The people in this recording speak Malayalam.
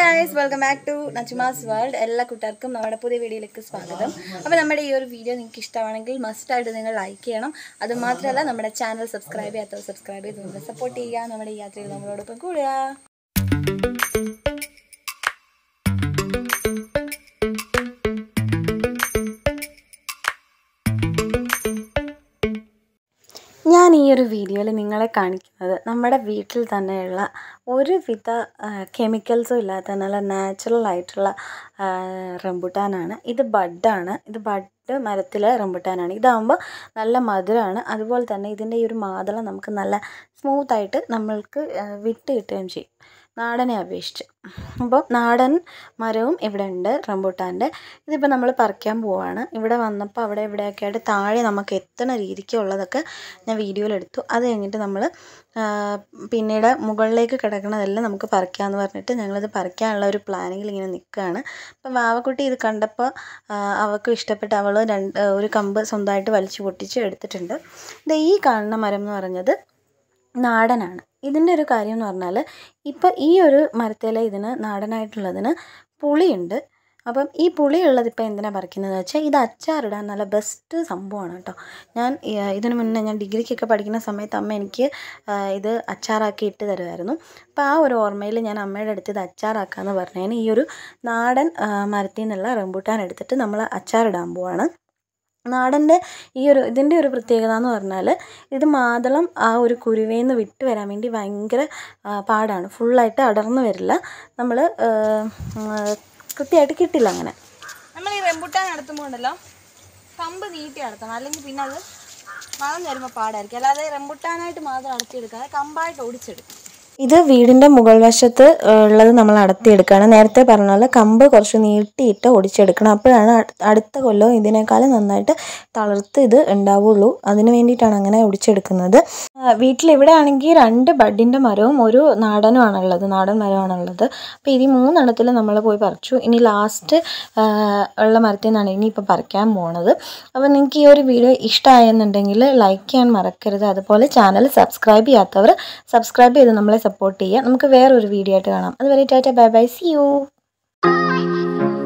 guys welcome back to Nachumas world എല്ലാ കൂട്ടുകാർക്കും നമ്മുടെ പുതിയ വീഡിയോയിലേക്ക് സ്വാഗതം അപ്പോൾ നമ്മുടെ ഈ ഒരു വീഡിയോ നിങ്ങൾക്ക് ഇഷ്ടമാണെങ്കിൽ മസ്റ്റായിട്ട് നിങ്ങൾ ലൈക്ക് ചെയ്യണം അത് മാത്രമല്ല നമ്മുടെ ചാനൽ സബ്സ്ക്രൈബ് ചെയ്യാത്തവർ സബ്സ്ക്രൈബ് ചെയ്ത് നമ്മളെ സപ്പോർട്ട് ചെയ്യുക നമ്മുടെ ഈ യാത്രയിൽ നമ്മളോടൊപ്പം കൂടുക ഞാൻ ഈ ഒരു വീഡിയോയിൽ നിങ്ങളെ കാണിക്കുന്നത് നമ്മുടെ വീട്ടിൽ തന്നെയുള്ള ഒരുവിധ കെമിക്കൽസും ഇല്ലാത്ത നല്ല നാച്ചുറൽ ആയിട്ടുള്ള ആ, റംബുട്ടാനാണ് ഇത് ബഡാണ് ഇത് ബഡ് മരത്തിലെ റംബുട്ടാനാണ് ഇതാകുമ്പോൾ നല്ല മധുരമാണ് അതുപോലെ തന്നെ ഇതിൻ്റെ ഈ ഒരു മാതളം നമുക്ക് നല്ല സ്മൂത്തായിട്ട് നമ്മൾക്ക് ആ, വിട്ട് കിട്ടുകയും ചെയ്യും നാടനെ അപേക്ഷിച്ച് അപ്പോൾ നാടൻ മരവും ഇവിടെ ഉണ്ട് റംബൂട്ടാൻ്റെ ഇതിപ്പോൾ നമ്മൾ പറിക്കാൻ പോവാണ് ഇവിടെ വന്നപ്പോൾ അവിടെ ഇവിടെയൊക്കെ ആയിട്ട് താഴെ നമുക്ക് എത്തുന്ന രീതിക്കുള്ളതൊക്കെ ഞാൻ വീഡിയോയിലെടുത്തു അത് കഴിഞ്ഞിട്ട് നമ്മൾ പിന്നീട് മുകളിലേക്ക് കിടക്കണതെല്ലാം നമുക്ക് പറിക്കാമെന്ന് പറഞ്ഞിട്ട് ഞങ്ങളത് പറിക്കാനുള്ള ഒരു പ്ലാനിങ്ങിൽ ഇങ്ങനെ നിൽക്കുകയാണ് അപ്പം വാവക്കുട്ടി ഇത് കണ്ടപ്പോൾ അവൾക്ക് ഇഷ്ടപ്പെട്ട് അവൾ രണ്ട് ഒരു കമ്പ് സ്വന്തമായിട്ട് വലിച്ചു പൊട്ടിച്ച് എടുത്തിട്ടുണ്ട് ഇത് ഈ കാണുന്ന മരം എന്ന് പറഞ്ഞത് നാടനാണ് ഇതിൻ്റെ ഒരു കാര്യം എന്ന് പറഞ്ഞാൽ ഇപ്പം ഈ ഒരു മരത്തിലെ ഇതിന് നാടനായിട്ടുള്ളതിന് പുളിയുണ്ട് അപ്പം ഈ പുളിയുള്ളത് ഇപ്പോൾ എന്തിനാണ് പറിക്കുന്നത് വെച്ചാൽ ഇത് അച്ചാറിടാൻ നല്ല ബെസ്റ്റ് സംഭവമാണ് കേട്ടോ ഞാൻ ഈ, ഇതിന് മുന്നേ ഞാൻ ഡിഗ്രിക്കൊക്കെ പഠിക്കുന്ന സമയത്ത് അമ്മ എനിക്ക് ആ, ഇത് അച്ചാറാക്കി ഇട്ട് തരുമായിരുന്നു അപ്പോൾ ആ ഒരു ഓർമ്മയിൽ ഞാൻ അമ്മയുടെ അടുത്ത് ഇത് അച്ചാറാക്കാമെന്ന് പറഞ്ഞതിന് ഈ ഒരു നാടൻ ആ, മരത്തിൽ നിന്നുള്ള റംബൂട്ടാൻ എടുത്തിട്ട് നമ്മൾ അച്ചാറിടാൻ പോവാണ് നാടൻ്റെ ഈ ഒരു ഇതിൻ്റെ ഒരു പ്രത്യേകത എന്ന് പറഞ്ഞാൽ ഇത് മാതളം ആ ഒരു കുരുവേന്ന് വിട്ട് വരാൻ വേണ്ടി ഭയങ്കര ആ, പാടാണ് ഫുള്ളായിട്ട് അടർന്നു വരില്ല നമ്മൾ കൃത്യമായിട്ട് കിട്ടില്ല അങ്ങനെ നമ്മൾ ഈ റെമ്പുട്ടാൻ നടത്തുമ്പോൾ ഉണ്ടല്ലോ കമ്പ് നീട്ടി നടത്തണം അല്ലെങ്കിൽ പിന്നെ അത് വളർന്നു വരുമ്പോൾ പാടായിരിക്കും അല്ലാതെ റെമ്പുട്ടാനായിട്ട് മാത്രം അടത്തിയെടുക്കാതെ കമ്പായിട്ട് ഒടിച്ചെടുക്കും ഇത് വീടിൻ്റെ മുകൾ വശത്ത് ഉള്ളത് നമ്മൾ അടത്തിയെടുക്കുകയാണ് നേരത്തെ പറഞ്ഞ പോലെ കമ്പ് കുറച്ച് നീട്ടിയിട്ട് ഒടിച്ചെടുക്കണം അപ്പോഴാണ് അട്- അടുത്ത കൊല്ലം ഇതിനേക്കാളും നന്നായിട്ട് തളർത്ത് ഇത് ഉണ്ടാവുള്ളൂ അതിന് വേണ്ടിയിട്ടാണ് അങ്ങനെ ഒടിച്ചെടുക്കുന്നത് ആ, വീട്ടിൽ ഇവിടെ ആണെങ്കിൽ രണ്ട് ബഡിൻ്റെ മരവും ഒരു നാടനുമാണുള്ളത് നാടൻ മരമാണുള്ളത് അപ്പോൾ ഇത് ഈ മൂന്നെണ്ണത്തിൽ നമ്മൾ പോയി പറിച്ചു ഇനി ലാസ്റ്റ് ഉള്ള മരത്തിൽ നിന്നാണ് ഇനിയിപ്പോൾ പറിക്കാൻ പോണത് അപ്പോൾ നിങ്ങൾക്ക് ഈ ഒരു വീഡിയോ ഇഷ്ടമായെന്നുണ്ടെങ്കിൽ ലൈക്ക് ചെയ്യാൻ മറക്കരുത് അതുപോലെ ചാനൽ സബ്സ്ക്രൈബ് ചെയ്യാത്തവർ സബ്സ്ക്രൈബ് ചെയ്ത് നമ്മളെ സപ്പോർട്ട് ചെയ്യുക നമുക്ക് വേറൊരു വീഡിയോ ആയിട്ട് കാണാം അതുവരെ tata bye bye see U